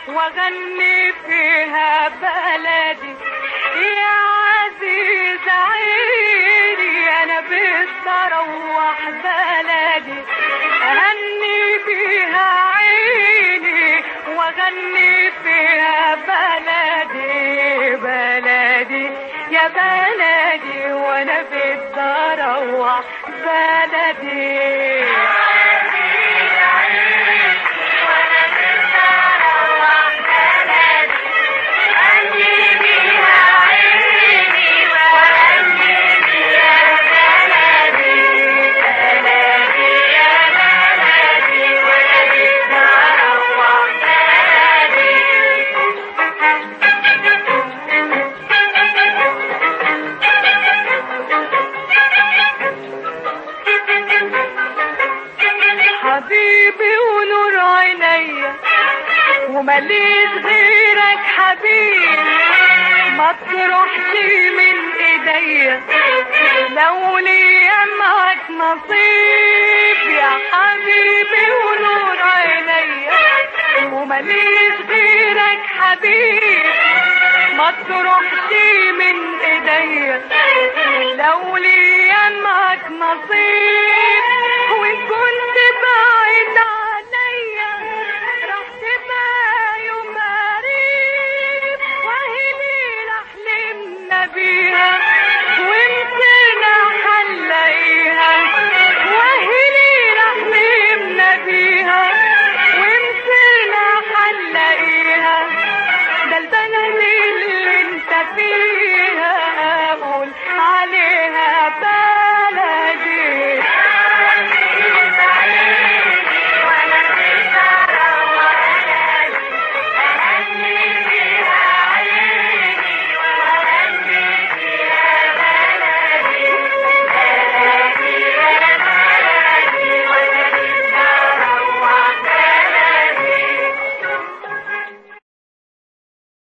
واغني فيها بلدي يا عزيز عيني انا بس اروح بلدي اهني بيها عيني واغني فيها بلدي بلدي يا بلدي وانا بدي اروح بلدي حبيبي ونور عينيا ومليش غيرك حبيب ما تروحش من ايديا لو ليا معك نصيب يا حبيبي ونور عينيا ومليش غيرك حبيب ما تروحش من ايديا لو ليا معك نصيب وان كنت بعيد